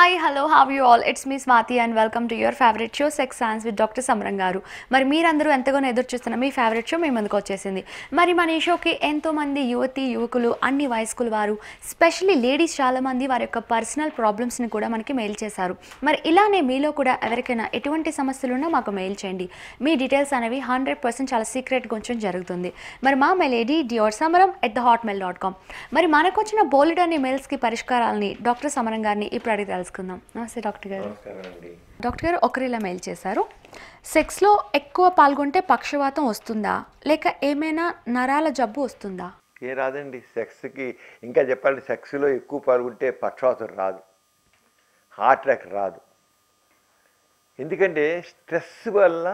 Hi hello how you all it's me Swathi and welcome to your favourite show sex science with doctor Samaram గారు మరి మీరందరూ ఎంతగానో ఎదురు చూస్తున్న మీ ఫేవరెట్ షో మీ ముందుకు వచ్చేసింది మరి మన ఈ షోకి ఎంతోమంది యువతి యువకులు అన్ని వయస్కుల వారు స్పెషల్లీ లేడీస్ చాలామంది వారి యొక్క పర్సనల్ ప్రాబ్లమ్స్ని కూడా మనకి మెయిల్ చేశారు మరి ఇలానే మీలో కూడా ఎవరికైనా ఎటువంటి సమస్యలున్నా మాకు మెయిల్ చేయండి మీ డీటెయిల్స్ అనేవి హండ్రెడ్ పర్సెంట్ చాలా సీక్రెట్గా ఉంచడం జరుగుతుంది మరి మా mail ID dr Samaram at the Hotmail dot com మరి మనకు వచ్చిన బోలెడ్ అనే మెయిల్స్కి పరిష్కారాలని డాక్టర్ సమరం గారిని ఇప్పుడు అడిగి తెలుసుకుందాం నమస్తే డాక్టర్ గారు నమస్కారం అండి డాక్టర్ గారు ఒకరిలా మెయిల్ చేశారు సెక్స్లో ఎక్కువ పాల్గొంటే పక్షవాతం వస్తుందా లేక ఏమైనా నరాల జబ్బు వస్తుందా ఏ రాదండి సెక్స్కి ఇంకా చెప్పాలంటే సెక్స్లో ఎక్కువ పాల్గొంటే పక్షవాతం రాదు హార్ట్ అటాక్ రాదు ఎందుకంటే స్ట్రెస్ వల్ల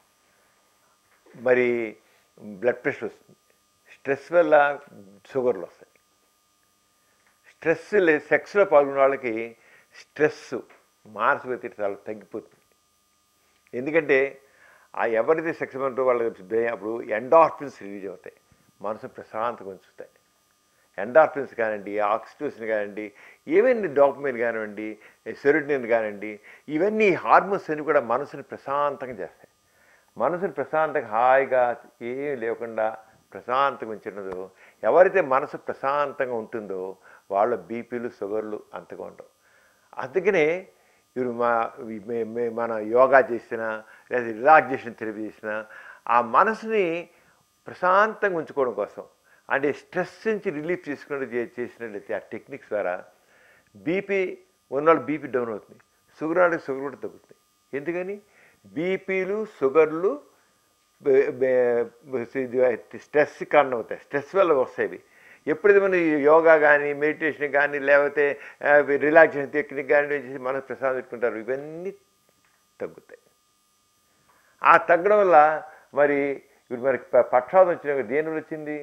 మరి బ్లడ్ ప్రెషర్ వస్తుంది స్ట్రెస్ వల్ల షుగర్లు వస్తాయి స్ట్రెస్ లే సెక్స్లో పాల్గొన్న వాళ్ళకి స్ట్రెస్ మానసిక ఒత్తిడి చాలా తగ్గిపోతుంది ఎందుకంటే ఆ ఎవరైతే సెక్స్ ఉంటారో వాళ్ళకి బ్రెయిన్ అప్పుడు ఎండార్ఫిన్స్ రిలీజ్ అవుతాయి మనసు ప్రశాంతంగా ఉంచుతాయి ఎండార్ఫిన్స్ కానివ్వండి ఆక్సిటోసిన్ కానివ్వండి ఏవన్నీ డాక్యుమెంట్ కానివ్వండి సెరోటినిన్ కానివ్వండి ఇవన్నీ హార్మోన్స్ అన్ని కూడా మనసుని ప్రశాంతంగా చేస్తాయి మనసుని ప్రశాంతంగా హాయిగా ఏం లేకుండా ప్రశాంతంగా ఉంచినదో ఎవరైతే మనసు ప్రశాంతంగా ఉంటుందో వాళ్ళ బీపీలు షుగర్లు అంతగా ఉండవు అందుకనే ఇప్పుడు మా మే- మే- మన యోగా చేసినా లేదా రిలాక్సేషన్ థెరపీ చేసినా ఆ మనసుని ప్రశాంతంగా ఉంచుకోవడం కోసం అంటే స్ట్రెస్ నుంచి రిలీఫ్ తీసుకుని చేసినట్లయితే ఆ టెక్నిక్స్ ద్వారా బీపీ ఉన్నవాళ్ళు బీపీ డౌన్ అవుతుంది షుగర్ వాళ్ళకి షుగర్ కూడా తగ్గుతుంది ఎందుకని బీపీలు షుగర్లు బే- బే- ఇది స్ట్రెస్ కారణం అవుతాయి స్ట్రెస్ వల్ల వస్తాయి ఇవి. ఎప్పుడైతే మనం ఈ యోగా కానీ మెడిటేషన్ కానీ లేకపోతే ఆ, రిలాక్సేషన్ టెక్నిక్ కానీ చేసి మనం ప్రసాదం పెట్టుకుంటారు ఇవన్నీ తగ్గుతాయి ఆ తగ్గడం వల్ల మరి ఇప్పుడు మనకి ప- పక్షవాతం వచ్చిన దేని వల్ల వచ్చింది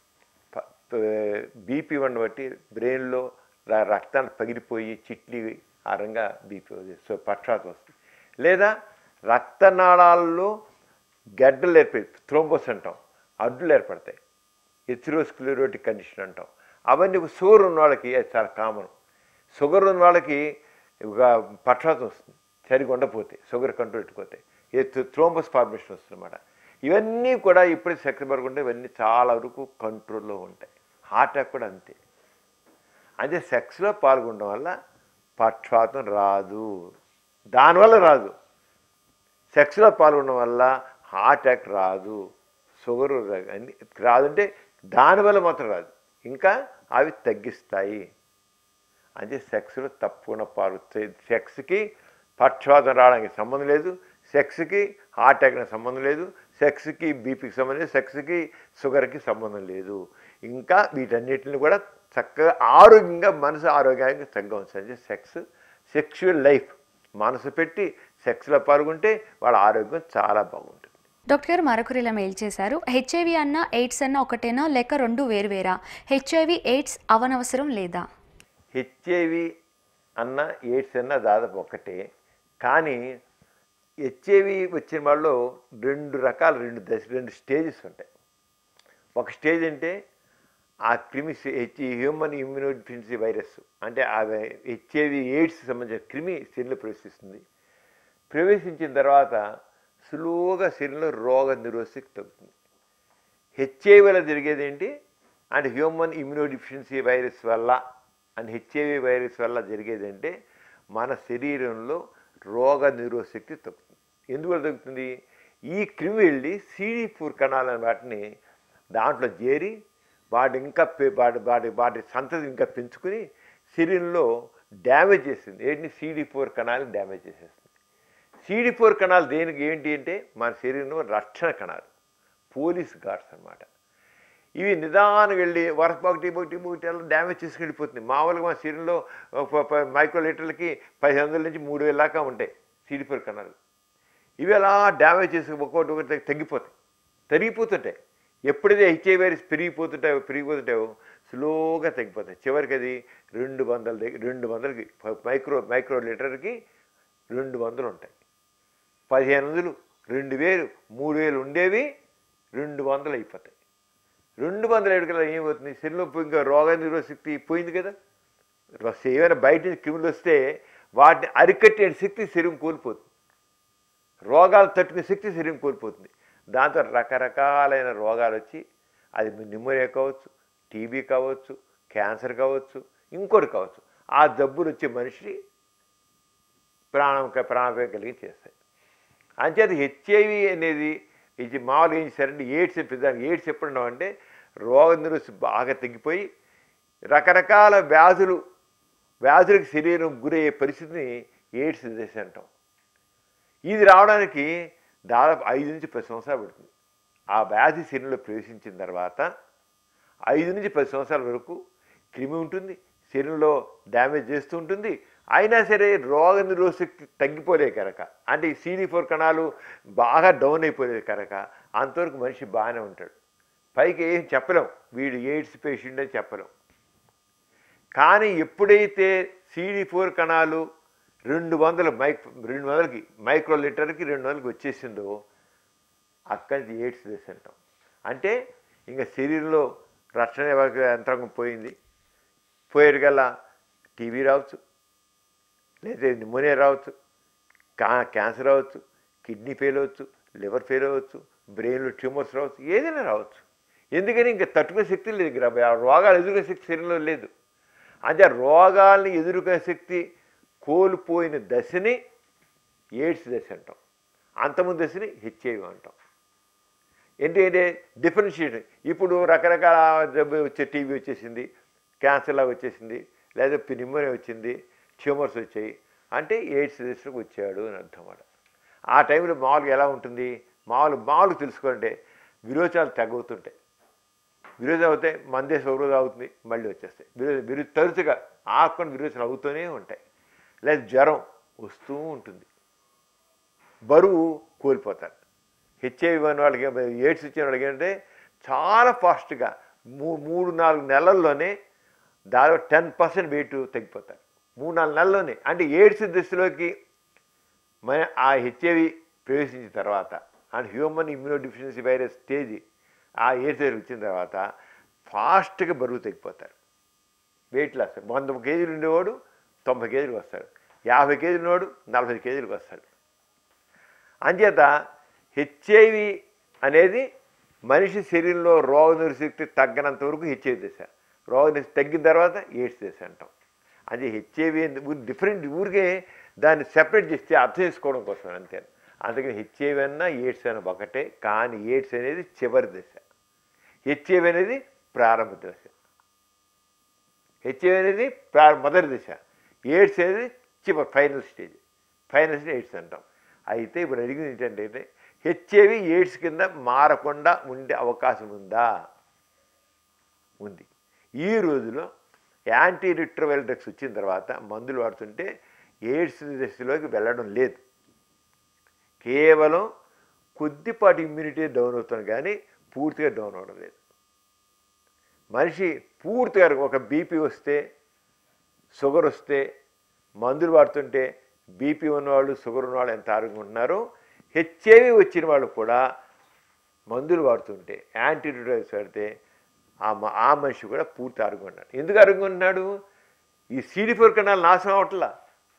బీపీ వన్ బట్టి బ్రెయిన్లో ర- రక్తాన్ని పగిలిపోయి చిట్లి ఆరంగా బీపీ సో పక్షవాతం వస్తుంది లేదా రక్తనాళాల్లో గడ్డలు ఏర్పడి థ్రోంబోస్ అంటాం అడ్డులు ఏర్పడతాయి ఎథిరోస్క్లెరోటిక్ కండిషన్ అంటాం అవన్నీ షుగర్ ఉన్న వాళ్ళకి అది చాలా కామన్ షుగర్ ఉన్న వాళ్ళకి ఒక పక్షవాతం వస్తుంది సరిగా ఉండపోతే షుగర్ కంట్రోల్ పెట్టుకోతే ఏ థ్రోంబస్ ఫార్మేషన్ వస్తుందన్నమాట ఇవన్నీ కూడా ఇప్పుడు శక్తి పడకుండా ఇవన్నీ చాలా వరకు కంట్రోల్లో ఉంటాయి హార్ట్ అటాక్ కూడా అంతే అదే సెక్స్లో పాల్గొనడం వల్ల పక్షవాతం రాదు దానివల్ల రాదు సెక్స్లో పాల్గొనడం వల్ల హార్ట్ అటాక్ రాదు షుగర్ రా- అన్ని రాదంటే దానివల్ల మాత్రం రాదు ఇంకా అవి తగ్గిస్తాయి అంటే సెక్స్లో తప్పకుండా పాలు సెక్స్కి పక్షవాతం రావడానికి సంబంధం లేదు సెక్స్కి హార్ట్ అటాక్కి సంబంధం లేదు సెక్స్కి బీపీకి సంబంధం లేదు సెక్స్కి షుగర్కి సంబంధం లేదు ఇంకా వీటన్నిటిని కూడా చక్కగా ఆరోగ్యంగా మనసు ఆరోగ్యంగా చక్కగా ఉంచాలి అంటే సెక్స్ సెక్షువల్ లైఫ్ మనసు పెట్టి సెక్స్లో పాల్గొంటే వాళ్ళ ఆరోగ్యం చాలా బాగుంటుంది డాక్టర్ గారు మరొకరు ఇలా మెయిల్ చేశారు హెచ్ఐవి అన్న ఎయిడ్స్ అన్న ఒకటేనా లేక రెండు వేరువేరా హెచ్ఐవి ఎయిడ్స్ అవనవసరం లేదా హెచ్ఐవి అన్న ఎయిడ్స్ అన్న దాదాపు ఒకటే కానీ హెచ్ఐవి వచ్చిన వాళ్ళు రెండు రకాల రెండు దశ రెండు స్టేజెస్ ఉంటాయి ఒక స్టేజ్ అంటే ఆ క్రిమి హెచ్ హ్యూమన్ ఇమ్యూనోడిఫిషియన్సీ వైరస్ అంటే ఆ హెచ్ఐవి ఎయిడ్స్ సంబంధించిన క్రిమి శరీరంలో ప్రవేశిస్తుంది ప్రవేశించిన తర్వాత సులువుగా శరీరంలో రోగ నిరోధశక్తి తగ్గుతుంది హెచ్ఐవి వల్ల జరిగేది ఏంటి అండ్ హ్యూమన్ ఇమ్యూనోడిఫిషియన్సీ వైరస్ వల్ల అండ్ హెచ్ఐవి వైరస్ వల్ల జరిగేది అంటే మన శరీరంలో రోగ నిరోధశక్తి తగ్గుతుంది ఎందువల్ల తగ్గుతుంది ఈ క్రిమి వెళ్ళి సిడి ఫోర్ కణాలని వాటిని దాంట్లో చేరి వాటి ఇంకా పె- వాటి వాటి వాటి సంతతి ఇంకా పెంచుకుని శరీరంలో డ్యామేజ్ చేస్తుంది ఏంటి సిడి ఫోర్ కణాలను డ్యామేజ్ చేసేస్తుంది సిడి ఫోర్ కణాలు దేనికి ఏంటి అంటే మన శరీరంలో రక్షణ కణాలు పోలీస్ గార్డ్స్ అన్నమాట ఇవి నిదానం వెళ్ళి వరస ఒకటి ఒకటి ఒకటి అలా డ్యామేజ్ చేసుకుని వెళ్ళిపోతుంది మామూలుగా మన శరీరంలో మైక్రో లీటర్లకి పది వందల నుంచి మూడు వేల దాకా ఉంటాయి సిడి ఫోర్ కణాలు ఇవి అలా డ్యామేజ్ చేసి ఒక్కొక్కటి ఒకటి తగ్గి- తగ్గిపోతాయి తరిగిపోతుంటాయి ఎప్పుడైతే హెచ్ఐ వైరస్ పెరిగిపోతుంటాయో పెరిగిపోతుంటాయో స్లోగా తగ్గిపోతాయి చివరికి అది రెండు వందల దగ్గర రెండు వందలకి మైక్రో మైక్రో లీటర్కి రెండు వందలు ఉంటాయి పదిహేను వందలు రెండు వేలు మూడు వేలు ఉండేవి రెండు వందలు అయిపోతాయి రెండు వందల ఏడుకల్లా ఏమవుతుంది శరీరంలో ఇంకా రోగ నిరోధశక్తి పోయింది కదా రస్- ఏమైనా బయట నుంచి క్రిములు వస్తే వాటిని అరికట్టే శక్తి శరీరం కోల్పోతుంది రోగాలు తట్టుకునే శక్తి శరీరం కోల్పోతుంది దాంతో రకరకాలైన రోగాలు వచ్చి అది నిమోనియా కావచ్చు టీబీ కావచ్చు క్యాన్సర్ కావచ్చు ఇంకోటి కావచ్చు ఆ జబ్బులు వచ్చే మనిషి ప్రాణం ప్రాణాపాయం కలిగి చేస్తాయి అంచేత హెచ్ఐవి అనేది ఇది మామూలుగా ఏం చేశారంటే ఎయిడ్స్ దానికి ఎయిడ్స్ ఎప్పుడు అంటే రోగ నిరోధి బాగా తగ్గిపోయి రకరకాల వ్యాధులు వ్యాధులకు శరీరం గురయ్యే పరిస్థితిని ఎయిడ్స్ దశ అంటాం ఇది రావడానికి దాదాపు ఐదు నుంచి పది సంవత్సరాలు పడుతుంది ఆ వ్యాధి శరీరంలో ప్రవేశించిన తర్వాత ఐదు నుంచి పది సంవత్సరాల వరకు క్రిమి ఉంటుంది శరీరంలో డ్యామేజ్ చేస్తూ ఉంటుంది అయినా సరే రోగ నిరోధశక్తి తగ్గిపోలే కనుక అంటే ఈ సీడీ ఫోర్ కణాలు బాగా డౌన్ అయిపోలేదు కనుక అంతవరకు మనిషి బాగానే ఉంటాడు పైకి ఏం చెప్పలేం వీడు ఎయిడ్స్ పేషెంట్ అని చెప్పలేం కానీ ఎప్పుడైతే సీడీ ఫోర్ కణాలు రెండు వందల మైక్ రెండు వందలకి మైక్రో లీటర్కి రెండు వందలకి వచ్చేసిందో అక్కడి నుంచి ఎయిడ్స్ దశ అంటాం అంటే ఇంకా శరీరంలో రక్షణ వ్యవస్థ యంత్రాంగం పోయింది పోయేటికల్లా టీవీ రావచ్చు లేదా నిమోనియా రావచ్చు కా క్యాన్సర్ రావచ్చు కిడ్నీ ఫెయిల్ అవ్వచ్చు లివర్ ఫెయిల్ అవ్వచ్చు బ్రెయిన్లో ట్యూమర్స్ రావచ్చు ఏదైనా రావచ్చు ఎందుకని ఇంకా తట్టుకునే శక్తి లేదు ఇంకా ఆ రోగాలు ఎదుర్కొనే శక్తి శరీరంలో లేదు అంటే ఆ రోగాల్ని ఎదుర్కొనే శక్తి కోల్పోయిన దశని ఎయిడ్స్ దశ అంటాం అంతముందు దశని హెచ్ఐవి అంటాం ఏంటంటే డిఫరెన్షియేషన్ ఇప్పుడు రకరకాల జబ్బు వచ్చే టీవీ వచ్చేసింది క్యాన్సర్ లాగా వచ్చేసింది లేదా నిమోనియా వచ్చింది ట్యూమర్స్ వచ్చాయి అంటే ఎయిడ్స్ దశకు వచ్చాడు అని అర్థం అన్నమాట ఆ టైంలో మామూలుగా ఎలా ఉంటుంది మామూలు మామూలుగా తెలుసుకోండి విరోచనాలు తగ్గుతుంటాయి విరోధం అవుతాయి మందేసి ఒక రోజు అవుతుంది మళ్ళీ వచ్చేస్తాయి విరోధ విరు తరచుగా ఆకుండా విరోచనలు అవుతూనే ఉంటాయి లేదా జ్వరం వస్తూ ఉంటుంది బరువు కోల్పోతారు హెచ్ఐవి ఉన్న వాళ్ళకి ఎయిడ్స్ ఇచ్చిన వాళ్ళకి ఏంటంటే చాలా ఫాస్ట్గా మూ మూడు నాలుగు నెలల్లోనే దాదాపు టెన్ పర్సెంట్ వెయిట్ తగ్గిపోతారు మూడు నాలుగు నెలల్లోనే అంటే ఎయిడ్స్ దశలోకి మన ఆ హెచ్ఐవి ప్రవేశించిన తర్వాత and human immunodeficiency virus stage ఆ ఎయిడ్స్ దగ్గర వచ్చిన తర్వాత ఫాస్ట్గా బరువు తగ్గిపోతారు వెయిట్ లాస్ వంద కేజీలు ఉండేవాడు తొంభై కేజీలకు వస్తాడు యాభై కేజీలు ఉన్నవాడు నలభై కేజీలకు వస్తాడు అంచేత హెచ్ఐవి అనేది మనిషి శరీరంలో రోగ నిరశక్తి తగ్గనంత వరకు హెచ్ఐవి దశ రోగ నిరశక్తి తగ్గిన తర్వాత ఎయిడ్స్ దశ అంటాం అది హెచ్ఐవి డిఫరెంట్ ఊరికే దాన్ని సెపరేట్ చేస్తే అర్థం చేసుకోవడం కోసం అంతే అందుకని హెచ్ఐవి అన్నా ఎయిడ్స్ అన్న ఒకటే కానీ ఎయిడ్స్ అనేది చివరి దశ హెచ్ఐవి అనేది ప్రారంభ దశ హెచ్ఐవి అనేది ప్రా- మొదటి దశ ఎయిడ్స్ అనేది చివరి final stage final stage AIDS అంటాం అయితే ఇప్పుడు అడిగింది ఏంటంటే హెచ్ఐవి ఎయిడ్స్ కింద మారకుండా ఉండే అవకాశం ఉందా ఉంది ఈ రోజులో యాంటీ రిట్రోవైల్ డ్రగ్స్ వచ్చిన తర్వాత మందులు వాడుతుంటే ఎయిడ్స్ దశలోకి వెళ్ళడం లేదు కేవలం కొద్దిపాటి ఇమ్యూనిటీ డౌన్ అవుతుంది కానీ పూర్తిగా డౌన్ అవ్వడం లేదు మనిషి పూర్తిగా ఒక బీపీ వస్తే షుగర్ వస్తే మందులు వాడుతుంటే బీపీ ఉన్నవాళ్ళు షుగర్ ఉన్నవాళ్ళు ఎంత ఆరోగ్యంగా ఉంటున్నారో హెచ్ఐవి వచ్చిన వాళ్ళు కూడా మందులు వాడుతుంటే యాంటీబయోటిక్స్ వాడితే ఆ మ- ఆ మనిషి కూడా పూర్తి ఆరోగ్యంగా ఉన్నాడు ఎందుకు ఆరోగ్యంగా ఉన్నాడు ఈ సీడీ ఫోర్ కణాలు నాశనం అవట్లా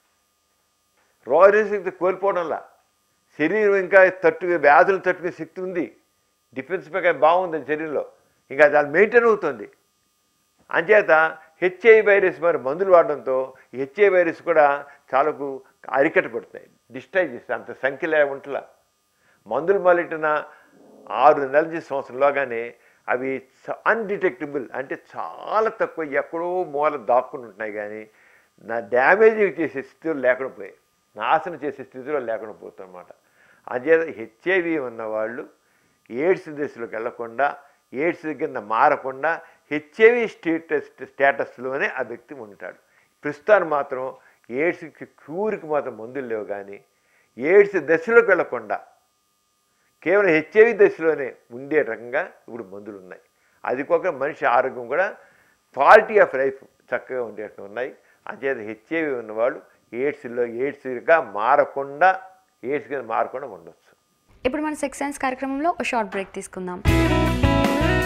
రోగశక్తి కోల్పోవడంలా శరీరం ఇంకా తట్టు వ్యాధులు తట్టుకునే శక్తి ఉంది డిఫెన్స్ మెకానిజం బాగుంది శరీరంలో ఇంకా దాన్ని మెయింటైన్ అవుతుంది అంచేత హెచ్ఐ వైరస్ మరి మందులు వాడడంతో ఈ హెచ్ఐ వైరస్ కూడా చాలాకు అరికట్టబడుతున్నాయి డిస్ట్రాయ్ చేస్తాయి అంత సంఖ్యలో ఉంటలా మందులు మొదలెట్టిన ఆరు నెలల నుంచి సంవత్సరంలోగానే అవి అన్డిటెక్టబుల్ అంటే చాలా తక్కువ ఎక్కడో మూల దాక్కుని ఉంటున్నాయి కానీ నా డ్యామేజ్ చేసే స్థితిలో లేకుండా పోయాయి నాశనం చేసే స్థితిలో లేకుండా పోతుందన్నమాట అంచేత హెచ్ఐవి ఉన్నవాళ్ళు ఎయిడ్స్ దశలోకి వెళ్లకుండా ఎయిడ్స్ కింద మారకుండా హెచ్ఐవి స్టేటస్ స్టేటస్లోనే ఆ వ్యక్తి ఉంటాడు ప్రస్తుతాన్ని మాత్రం ఎయిడ్స్కి క్యూర్కి మాత్రం మందులు లేవు కానీ ఎయిడ్స్ దశలోకి వెళ్లకుండా కేవలం హెచ్ఐవి దశలోనే ఉండే రకంగా ఇప్పుడు మందులు ఉన్నాయి అది కాక మనిషి ఆరోగ్యం కూడా క్వాలిటీ ఆఫ్ లైఫ్ చక్కగా ఉండేట్టు ఉన్నాయి అంచేత హెచ్ఐవి ఉన్నవాళ్ళు ఎయిడ్స్లో ఎయిడ్స్గా మారకుండా ఎయిడ్స్ కింద మారకుండా ఉండొచ్చు ఇప్పుడు మన సెక్స్ సైన్స్ కార్యక్రమంలో ఒక షార్ట్ బ్రేక్ తీసుకుందాం